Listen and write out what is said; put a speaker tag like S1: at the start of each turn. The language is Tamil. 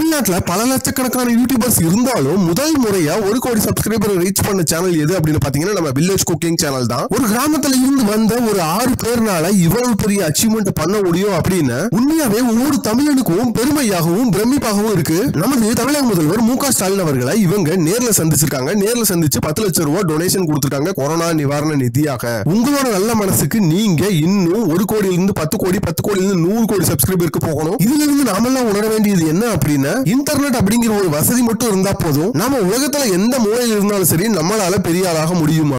S1: தமிழ்நாட்டுல பல லட்சக்கணக்கான யூடியூபர்ஸ் இருந்தாலும் முதல் முறையா ஒரு கோடி சப்ஸ்கிரைபர் ரீச் பண்ண சேனல் எது அப்படின்னு பாத்தீங்கன்னா நம்ம வில்லேஜ் குக்கிங் சேனல் தான் ஒரு கிராமத்துல இருந்து வந்த ஒரு ஆறு பேர்னால இவ்வளவு பெரிய அச்சீவ்மெண்ட் பண்ண முடியும் அப்படின்னு உண்மையாவே ஒவ்வொரு தமிழனுக்கும் பெருமையாகவும் பிரமிப்பாகவும் இருக்கு நமது தமிழக முதல்வர் மு க ஸ்டாலின் அவர்களை இவங்க நேர்ல சந்திச்சிருக்காங்க நேர்ல சந்திச்சு பத்து லட்சம் ரூபாய் டொனேஷன் கொடுத்திருக்காங்க கொரோனா நிவாரண நிதியாக உங்களோட நல்ல மனசுக்கு நீங்க இன்னும் ஒரு கோடியில இருந்து பத்து கோடி பத்து கோடியில இருந்து நூறு கோடி சப்ஸ்கிரைபருக்கு போகணும் இதுல இருந்து நாமெல்லாம் உணர வேண்டியது என்ன அப்படின்னா இன்டர்நெட் அப்படிங்கிற ஒரு வசதி மட்டும் இருந்தா போதும் நாம உலகத்துல எந்த மூலையில் இருந்தாலும் சரி நம்மளால பெரிய ஆளாக முடியுமா